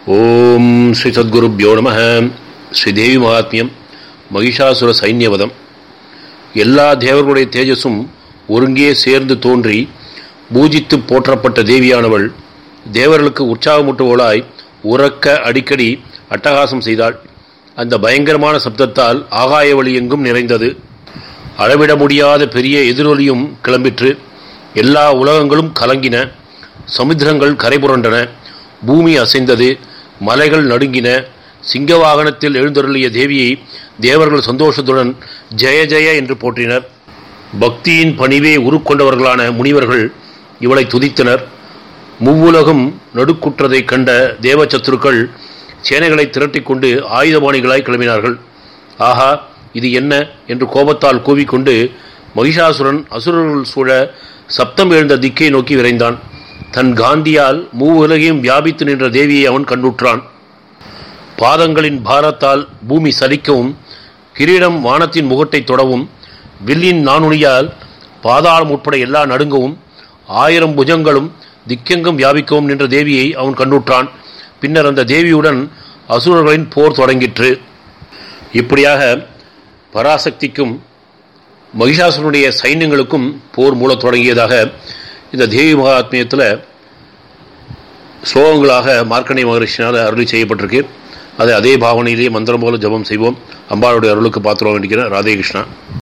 ஓம் ஸ்ரீ சத்குருப்யோ நம ஸ்ரீ தேவி மகாத்மியம் மகிஷாசுர சைன்யவதம் எல்லா தேவர்களுடைய தேஜஸும் ஒருங்கே சேர்ந்து தோன்றி பூஜித்து போற்றப்பட்ட தேவியானவள் தேவர்களுக்கு உற்சாகமூட்டுவளாய் உறக்க அடிக்கடி அட்டகாசம் செய்தாள் அந்த பயங்கரமான சப்தத்தால் ஆகாய வழி எங்கும் நிறைந்தது அளவிட முடியாத பெரிய எதிரொலியும் கிளம்பிற்று எல்லா உலகங்களும் கலங்கின சமுத்திரங்கள் கரைபுரண்டன பூமி அசைந்தது மலைகள் நடுங்கின சிங்க வாகனத்தில் எழுந்தருளிய தேவியை தேவர்கள் சந்தோஷத்துடன் ஜெய ஜெய என்று போற்றினர் பக்தியின் பணிவே உருக்கொண்டவர்களான முனிவர்கள் இவளை துதித்தனர் முவ்வுலகும் நடுக்குற்றதைக் கண்ட தேவச்சத்துருக்கள் சேனைகளை திரட்டிக்கொண்டு ஆயுதபாணிகளாய் கிளம்பினார்கள் ஆஹா இது என்ன என்று கோபத்தால் கூவிக்கொண்டு மகிஷாசுரன் அசுரர்கள் சூழ சப்தம் எழுந்த திக்கை நோக்கி விரைந்தான் தன் காந்தியால் மூவுலகையும் வியாபித்து நின்ற தேவியை அவன் கண்டுற்றான் பாதங்களின் பாரத்தால் பூமி சலிக்கவும் கிரீடம் வானத்தின் முகட்டை தொடவும் வில்லின் நானுணியால் பாதாளம் உட்பட எல்லா நடுங்கவும் ஆயிரம் புஜங்களும் திக்கெங்கும் வியாபிக்கவும் நின்ற தேவியை அவன் கண்டுற்றான் பின்னர் அந்த தேவியுடன் அசுரர்களின் போர் தொடங்கிற்று இப்படியாக பராசக்திக்கும் மகிஷாசுரனுடைய சைன்யங்களுக்கும் போர் மூலத் தொடங்கியதாக இந்த தேவி மகாத்மியத்தில் ஸ்லோகங்களாக மார்க்கண்டே மகரிஷினால் அருளி செய்யப்பட்டிருக்கு அதை அதே பாவனையிலேயே மந்திரம் போல ஜபம் செய்வோம் அம்பாளுடைய அருளுக்கு பாத்திரம் வேண்டிக்கிறேன் ராதே கிருஷ்ணா